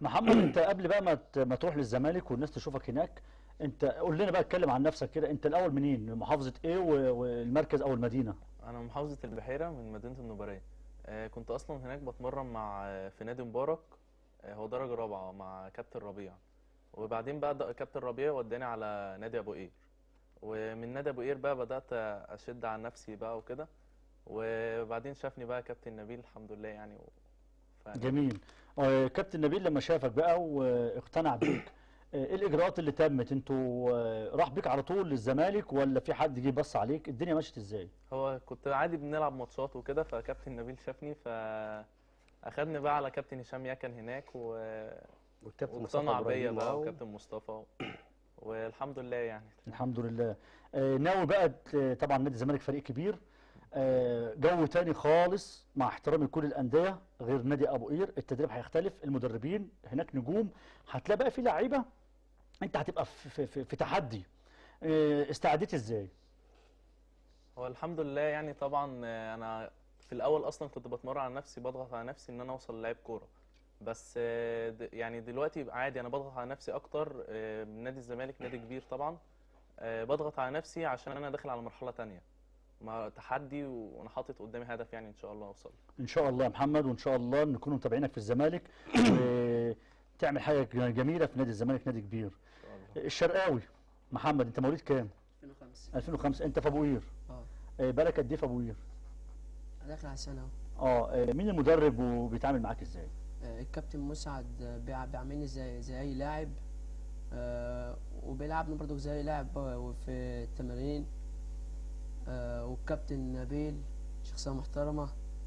محمد انت قبل بقى ما ت- ما تروح للزمالك والناس تشوفك هناك انت قول لنا بقى اتكلم عن نفسك كده انت الاول منين من محافظه ايه و- والمركز او المدينه انا من محافظه البحيره من مدينه النوبريه آه، كنت اصلا هناك بتمرن مع آه، في نادي مبارك آه، هو درجه رابعه مع كابتن ربيع وبعدين بقى د- كابتن ربيع وداني على نادي ابو قير ومن نادي ابو قير بقى بدات اشد عن نفسي بقى وكده وبعدين شافني بقى كابتن نبيل الحمد لله يعني و... ف... جميل آه، كابتن نبيل لما شافك بقى واقتنع بيك آه، ايه الاجراءات اللي تمت انتوا آه، راح بيك على طول للزمالك ولا في حد جه بص عليك الدنيا مشت ازاي هو كنت عادي بنلعب ماتشات وكده فكابتن نبيل شافني فاخدني بقى على كابتن هشام يكن هناك و... والكابتن مصطفى واقتنع بيا إبراهيم بقى أهو. وكابتن مصطفى والحمد لله يعني الحمد لله آه، ناوي بقى ت- طبعا نادي الزمالك فريق كبير آه، جو تاني خالص مع احترامي لكل الانديه غير نادي ابو قير التدريب هيختلف المدربين هناك نجوم هتلاقي بقى في لعيبه انت هتبقى في, في, في, في تحدي آه، استعديت ازاي هو الحمد لله يعني طبعا آه، انا في الاول اصلا كنت بتمرن على نفسي بضغط على نفسي ان انا اوصل لعيب كوره بس آه، د- يعني دلوقتي عادي انا بضغط على نفسي اكتر آه، من نادي الزمالك نادي كبير طبعا آه، بضغط على نفسي عشان انا داخل على مرحله تانية مع تحدي وانا حاطط قدامي هدف يعني ان شاء الله اوصل ان شاء الله يا محمد وان شاء الله نكون متابعينك في الزمالك وتعمل حاجه جميله في نادي الزمالك نادي كبير الشرقاوي محمد انت مواليد كام 2005 2005 انت في ابو قير اه آه، بالك قد ايه في ابو قير داخل على سنة اهو اه آه، مين المدرب وبيتعامل معاك ازاي آه، الكابتن مسعد آه، بيع- بيعاملني زي زي اي لاعب آه، وبيلعبني برضو زي اي لاعب بقى في التمارين آه، والكابتن نبيل شخصية محترمة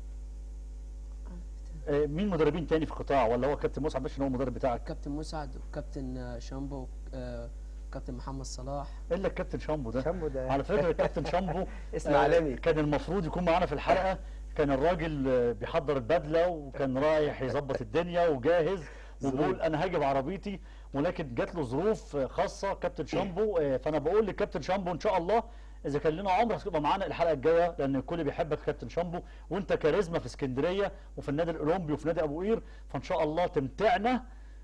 آه، مين مدربين تاني في القطاع ولا هو كابتن مصعب بس إن هو المدرب بتاعك الكابتن مسعد والكابتن آه، شامبو آه، وكابتن محمد صلاح الا الكابتن شامبو ده شامبو ده على فكره الكابتن شامبو اسم آه، عالمي. كان المفروض يكون معانا في الحلقه كان الراجل آه، بيحضر البدله وكان رايح يظبط الدنيا وجاهز وبيقول انا هاجي بعربيتي ولكن جات له ظروف آه، خاصه كابتن شامبو آه، فانا بقول لكابتن شامبو ان شاء الله اذا كان لنا عمر هتبقى معانا الحلقه الجايه لان الكل بيحبك يا كابتن شامبو وانت كاريزما في اسكندريه وفي النادي الاولمبي وفي نادي ابو قير فان شاء الله تمتعنا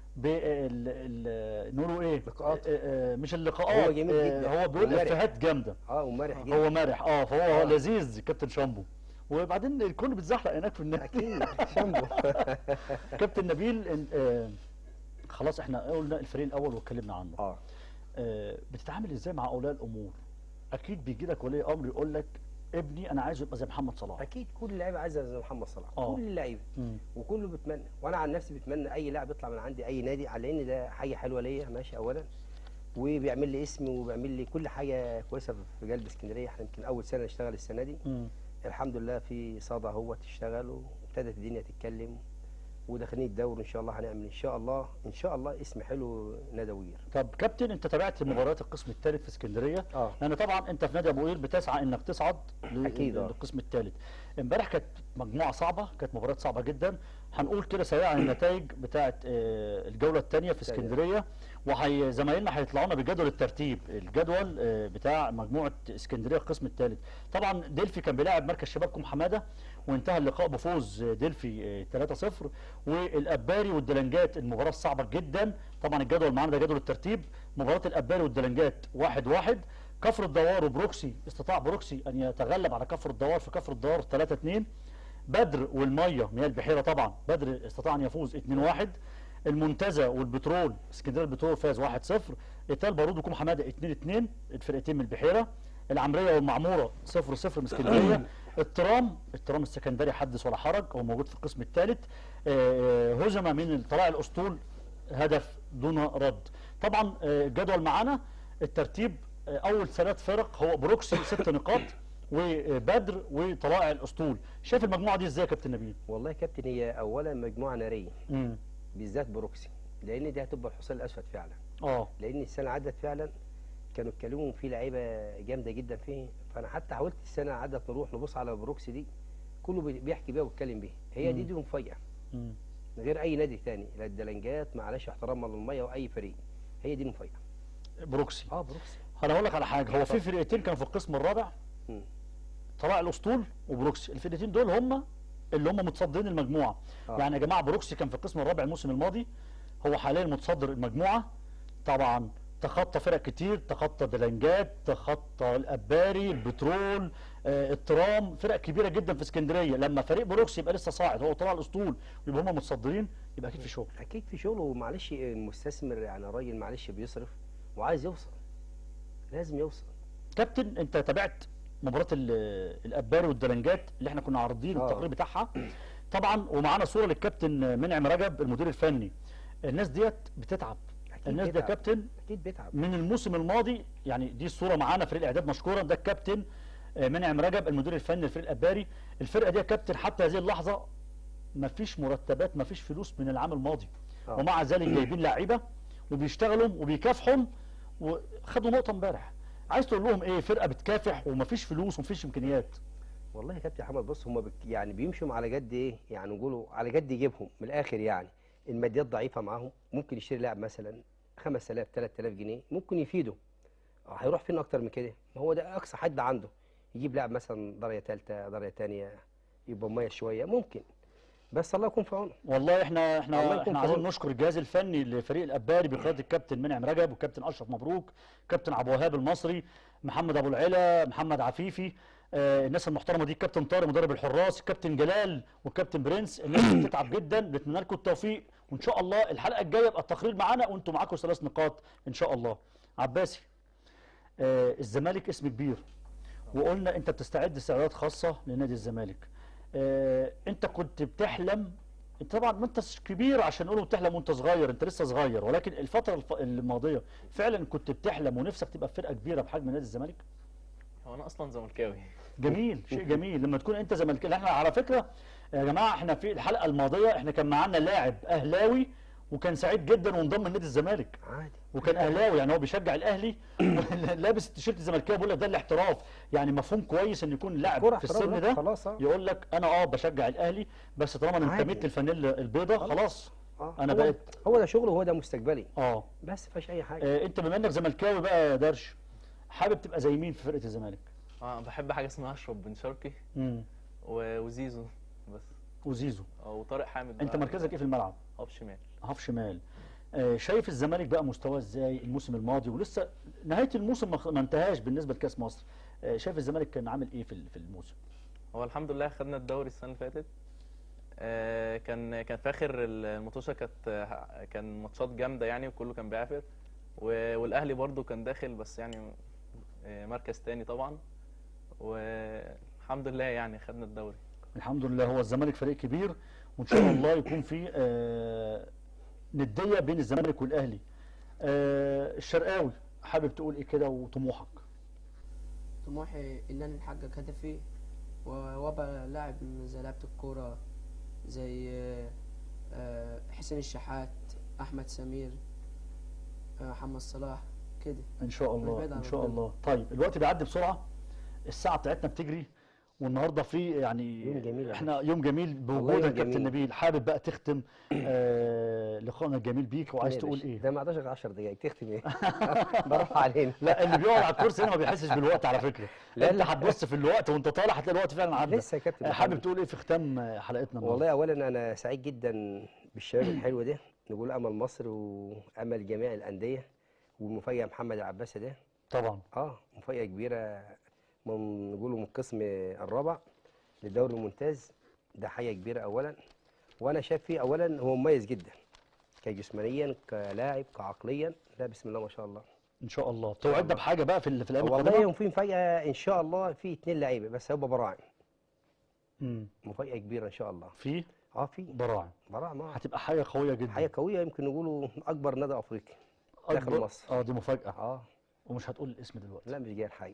بال ال- نقولوا ايه لقاءات. آه، آه، مش اللقاءات هو جميل آه، جدا هو بيقول ومرح. افيهات جامده اه ومرح جدا هو مرح اه فهو آه. لذيذ كابتن شامبو وبعدين الكل بيتزحلق هناك في النادي اكيد شامبو كابتن نبيل إن- آه خلاص احنا قلنا الفريق الاول واتكلمنا عنه اه آه بتتعامل ازاي مع اولياء الامور اكيد بيجي لك ولي امر يقول لك ابني انا عايزه يبقى زي محمد صلاح اكيد كل لعيبه عايزه زي محمد صلاح آه. كل اللعيبه مم. وكله بيتمنى وانا عن نفسي بتمنى اي لاعب يطلع من عندي اي نادي على ان ده حاجه حلوه ليا ماشي اولا وبيعمل لي اسم وبيعمل لي كل حاجه كويسه في قلب اسكندريه احنا يمكن اول سنه نشتغل السنه دي مم. الحمد لله في صدى هو تشتغل وابتدت الدنيا تتكلم وداخلين الدوري ان شاء الله هنعمل ان شاء الله ان شاء الله اسم حلو نادوير طب كابتن انت تابعت مباريات القسم الثالث في اسكندريه اه لان طبعا انت في نادي ابو قير بتسعى انك تصعد ل- أكيد، آه. للقسم الثالث امبارح كانت مجموعه صعبه كانت مباراه صعبه جدا هنقول كده سريعا النتائج بتاعه آه، الجوله الثانيه في التانية. اسكندريه وهي زمايلنا هيطلعوا لنا بجدول الترتيب الجدول آه، بتاع مجموعه اسكندريه القسم الثالث طبعا ديلفي كان بيلاعب مركز شبابكم حماده وانتهى اللقاء بفوز آه، ديلفي آه، 3-0 والاباري والدلنجات المباراه الصعبه جدا طبعا الجدول معانا ده جدول الترتيب مباراه الاباري والدلنجات 1-1 كفر الدوار وبروكسي استطاع بروكسي ان يتغلب على كفر الدوار في كفر الدوار 3-2 بدر والميه مياه البحيره طبعا بدر استطاع ان يفوز 2-1 المنتزه والبترول اسكندريه البترول فاز 1-0 ايتال بارود وكوم حماده 2-2 الفرقتين من البحيره العمريه والمعموره 0-0 من اسكندريه الترام الترام السكندري حدث ولا حرج هو موجود في القسم الثالث هزم من طلائع الاسطول هدف دون رد طبعا آه، الجدول معانا الترتيب آه، اول ثلاث فرق هو بروكسي ست نقاط وبدر وطلائع الاسطول شايف المجموعه دي ازاي يا كابتن نبيل والله يا كابتن هي اولا مجموعه ناريه امم بالذات بروكسي لان دي هتبقى الحصان الاسود فعلا اه لان السنه عدت فعلا كانوا اتكلموا في لعيبه جامده جدا فيه فانا حتى حاولت السنه عدت نروح نبص على بروكسي دي كله بي- بيحكي بيها ويتكلم بيها هي دي مم. دي المفاجاه مم. من غير اي نادي تاني لا الدلنجات معلش احتراما للميه واي فريق هي دي المفاجاه بروكسي اه بروكسي انا هقول لك على حاجه هو في فرقتين كانوا في القسم الرابع مم. طلائع الاسطول وبروكسي الفرقتين دول هم اللي هم متصدرين المجموعه آه. يعني يا جماعه بروكسي كان في القسم الرابع الموسم الماضي هو حاليا متصدر المجموعه طبعا تخطى فرق كتير تخطى دلنجات تخطى الاباري البترول آه الترام فرق كبيره جدا في اسكندريه لما فريق بروكس يبقى لسه صاعد هو طلع الاسطول ويبقى هم متصدرين يبقى اكيد في شغل اكيد في شغل ومعلش المستثمر يعني الراجل معلش بيصرف وعايز يوصل لازم يوصل كابتن انت تابعت مباراه ال- الاباري والدلنجات اللي احنا كنا عارضين آه. التقرير بتاعها طبعا ومعانا صوره للكابتن منعم رجب المدير الفني الناس ديت بتتعب أكيد الناس دي يا بيتعب. كابتن اكيد بيتعب من الموسم الماضي يعني دي الصوره معانا فريق الاعداد مشكورا ده الكابتن آه، منعم رجب المدير الفني للفريق الاباري الفرقه دي يا كابتن حتى هذه اللحظه ما فيش مرتبات ما فيش فلوس من العام الماضي آه. ومع ذلك جايبين لعيبه وبيشتغلوا وبيكافحوا وخدوا نقطه امبارح عايز تقول لهم ايه فرقه بتكافح ومفيش فلوس ومفيش امكانيات والله يا كابتن محمد بص هم بك يعني بيمشوا على جد ايه يعني نقولوا على جد يجيبهم من الاخر يعني الماديات ضعيفه معاهم ممكن يشتري لاعب مثلا 5000 3000 جنيه ممكن يفيده آه، هيروح فين اكتر من كده ما هو ده اقصى حد عنده يجيب لاعب مثلا درجه ثالثه درجه ثانيه يبقى مميز شويه ممكن بس الله يكون في عونه والله احنا الله احنا يكون احنا في عايزين عونه. نشكر الجهاز الفني لفريق الاباري بقياده الكابتن منعم رجب والكابتن اشرف مبروك كابتن عبد الوهاب المصري محمد ابو العلا محمد عفيفي آه الناس المحترمه دي كابتن طارق مدرب الحراس الكابتن جلال والكابتن برنس الناس دي بتتعب جدا بنتمنى لكم التوفيق وان شاء الله الحلقه الجايه يبقى التقرير معانا وانتم معاكم ثلاث نقاط ان شاء الله عباسي آه الزمالك اسم كبير وقلنا انت بتستعد استعدادات خاصه لنادي الزمالك آه انت كنت بتحلم انت طبعا ما انت كبير عشان نقوله بتحلم وانت صغير انت لسه صغير ولكن الفتره الف- الماضيه فعلا كنت بتحلم ونفسك تبقى في فرقه كبيره بحجم نادي الزمالك هو انا اصلا زملكاوي جميل شيء جميل لما تكون انت زملكاوي احنا على فكره يا جماعه احنا في الحلقه الماضيه احنا كان معانا لاعب اهلاوي وكان سعيد جدا وانضم لنادي الزمالك عادي وكان اهلاوي يعني هو بيشجع الاهلي لابس التيشيرت الزملكاوي بيقول لك ده الاحتراف يعني مفهوم كويس ان يكون لاعب كرة في احتراف السن بقى، ده خلاص اه يقول لك انا اه بشجع الاهلي بس طالما انا عادي. انتميت للفانيلا البيضاء خلاص آه. انا هو- بقيت هو ده شغله وهو ده مستقبلي اه بس مفيش اي حاجه آه، انت بما انك زملكاوي بقى يا درش حابب تبقى زي مين في فرقه الزمالك اه بحب حاجه اسمها اشرف بن شرقي امم و- وزيزو بس وزيزو اه وطارق حامد انت بقى مركزك ايه في الملعب هاف شمال هاف شمال آه، شايف الزمالك بقى مستواه ازاي الموسم الماضي ولسه نهايه الموسم ما خ- ما انتهاش بالنسبه لكاس مصر آه، شايف الزمالك كان عامل ايه في ال- في الموسم هو الحمد لله خدنا الدوري السنه اللي فاتت آه، كان كان في اخر المطوشه كانت كان ماتشات جامده يعني وكله كان بيعافر و- والاهلي برضو كان داخل بس يعني آه، مركز تاني طبعا والحمد لله يعني خدنا الدوري الحمد لله هو الزمالك فريق كبير وان شاء الله يكون في آه، نديه بين الزمالك والاهلي آه، الشرقاوي حابب تقول ايه كده وطموحك طموحي ان انا احقق هدفي و- وابقى لاعب زي لعبة الكورة زي آه، آه، حسين الشحات احمد سمير آه، محمد صلاح كده ان شاء الله والبعد عن ان شاء ربنا. الله طيب الوقت بيعدي بسرعه الساعه بتاعتنا بتجري والنهارده في يعني يوم جميل يا احنا يوم جميل والله بوجودك يوم كابتن جميل. نبيل حابب بقى تختم آه لقائنا الجميل بيك وعايز يا تقول باشا، ايه ده ما عداش غير 10 دقايق تختم ايه بروح علينا لا اللي بيقعد على الكرسي هنا ما بيحسش بالوقت على فكره لا، انت لا. هتبص في الوقت وانت طالع هتلاقي الوقت فعلا عدى لسه يا كابتن آه، حابب محمد. تقول ايه في ختام آه، حلقتنا النهارده والله اولا انا سعيد جدا بالشباب الحلو ده نقول امل مصر وامل جميع الانديه والمفاجاه محمد العباسي ده طبعا اه مفاجاه كبيره من نقوله من القسم الرابع للدوري الممتاز ده حاجه كبيره اولا وانا شايف فيه اولا هو مميز جدا كجسمانيا كلاعب كعقليا لا بسم الله ما شاء الله ان شاء الله توعدنا بحاجه بقى في ال- في الايام والله القادمه يوم في مفاجاه ان شاء الله في اتنين لعيبه بس هيبقى براعم مم. مفاجاه كبيره ان شاء الله في اه في براعم براعم اه هتبقى حاجه قويه جدا حاجه قويه يمكن نقوله اكبر نادي افريقي داخل أكبر- مصر. اه دي مفاجاه اه ومش هتقول الاسم دلوقتي لا مش جاي الحاجه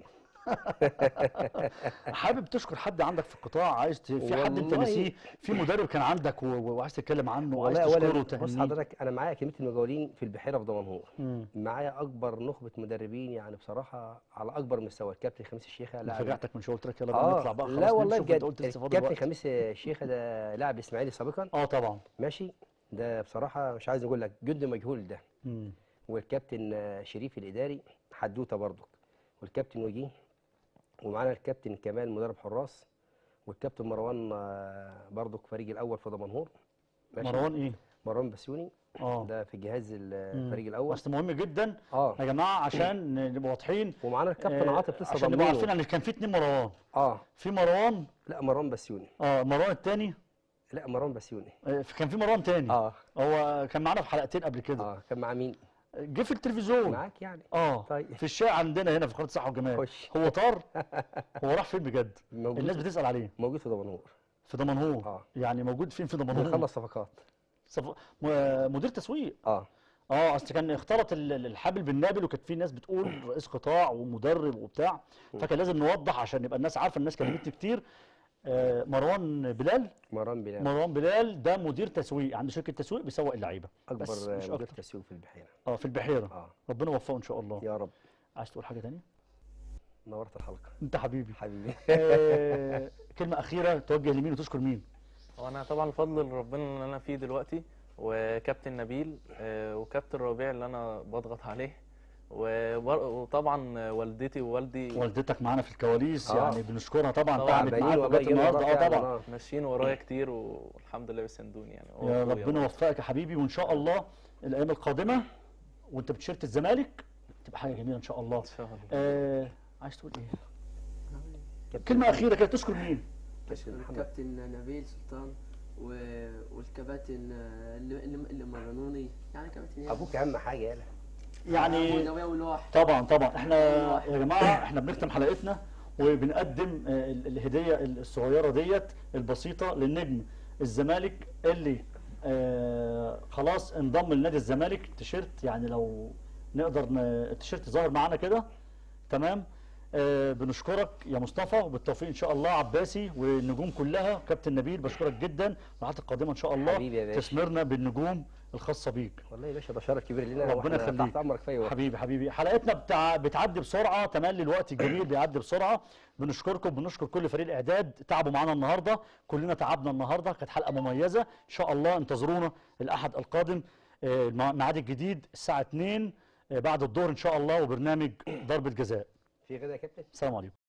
حابب تشكر حد عندك في القطاع عايز ت... في حد انت والله- نسيه في مدرب كان عندك و... و- وعايز تتكلم عنه وعايز والله تشكره اولا بص وتهنيه حضرتك انا معايا اكاديميه المجاولين في البحيره في دمنهور مم. معايا اكبر نخبه مدربين يعني بصراحه على اكبر مستوى الكابتن خميس الشيخه انا لاعب فاجأتك من شويه قلت لك يلا بقى اه نطلع بقى خلاص لا والله نمشي، وانت بجد قلت لسه فاضل الكابتن وقت خميس الشيخه ده لاعب اسماعيلي سابقا اه طبعا ماشي ده بصراحه مش عايز اقول لك جد مجهول ده مم. والكابتن آه، شريف الاداري حدوته برضك والكابتن وجيه ومعانا الكابتن كمال مدرب حراس والكابتن مروان آه، برضك فريق الاول في دمنهور ماشي؟ مروان ايه مروان بسيوني اه ده في جهاز ال- مم. الفريق الاول اصل مهم جدا اه يا جماعه عشان نبقى واضحين ومعانا الكابتن آه، عاطف لسه عشان نبقى عارفين ضامنينه ان كان في اتنين مروان اه في مروان لا مروان بسيوني اه مروان التاني لا مروان بسيوني آه، كان في مروان تاني اه هو كان معانا في حلقتين قبل كده اه كان مع مين جه في التلفزيون معاك يعني اه طيب في الشارع عندنا هنا في قناه الصحه والجمال خش هو طار هو راح فين بجد موجود الناس بتسال عليه موجود في دمنهور في دمنهور اه يعني موجود فين في دمنهور بنخلص صفقات صف... م- مدير تسويق اه اه اصل كان اختلط ال- ال- الحابل بالنابل وكانت في ناس بتقول رئيس قطاع ومدرب وبتاع فكان لازم نوضح عشان يبقى الناس عارفه الناس كلمتني كتير آه مروان بلال مروان بلال مروان بلال ده مدير تسويق عنده شركه تسويق بيسوق اللعيبه اكبر بس مش مدير أكتر. تسويق في البحيره اه في البحيره اه ربنا يوفقه ان شاء الله يا رب عايز تقول حاجه تانية نورت الحلقه انت حبيبي حبيبي آه كلمه اخيره توجه لمين وتشكر مين وانا طبعا الفضل لربنا اللي انا فيه دلوقتي وكابتن نبيل آه، وكابتن ربيع اللي انا بضغط عليه وبر- وطبعا والدتي ووالدي والدتك معانا في الكواليس آه. يعني بنشكرها طبعا طبعاً. تعبت تعبانين معاك والله لغايه جينا النهارده والله اه فعلاً، طبعا آه. ماشيين ورايا كتير والحمد لله بيساندوني يعني هو يا أخويا ربنا برضه. يوفقك يا حبيبي وان شاء الله الايام القادمه وانت بتشيرت الزمالك تبقى حاجه جميله ان شاء الله ان شاء الله آه عايز تقول ايه كلمه اخيره كده تشكر مين كابتن محمد الكابتن نبيل سلطان و... والكباتن اللي, اللي اللي مرنوني يعني كابتن يعني ابوك اهم حاجه يالا يعني والنبي اول واحد طبعا طبعا احنا يا جماعه احنا بنختم حلقتنا وبنقدم آه، ال- الهديه الصغيره ديت البسيطه للنجم الزمالك اللي آه خلاص انضم لنادي الزمالك تيشيرت يعني لو نقدر ن- التيشيرت ظاهر معانا كده تمام آه بنشكرك يا مصطفى وبالتوفيق ان شاء الله عباسي والنجوم كلها كابتن نبيل بشكرك جدا والحلقات القادمه ان شاء الله حبيبي يا باشا. تثمرنا بالنجوم الخاصه بيك والله يا باشا ده شرف كبير لنا ربنا وإحنا يخليك. تحت امرك في اي وقت حبيبي حبيبي حلقتنا بتاع بتعدي بسرعه تملي الوقت الجميل بيعدي بسرعه بنشكركم بنشكر كل فريق الاعداد تعبوا معانا النهارده كلنا تعبنا النهارده كانت حلقه مميزه ان شاء الله انتظرونا الاحد القادم آه، المع- الميعاد الجديد الساعه 2 آه، بعد الظهر ان شاء الله وبرنامج ضربه جزاء في غدا يا كابتن السلام عليكم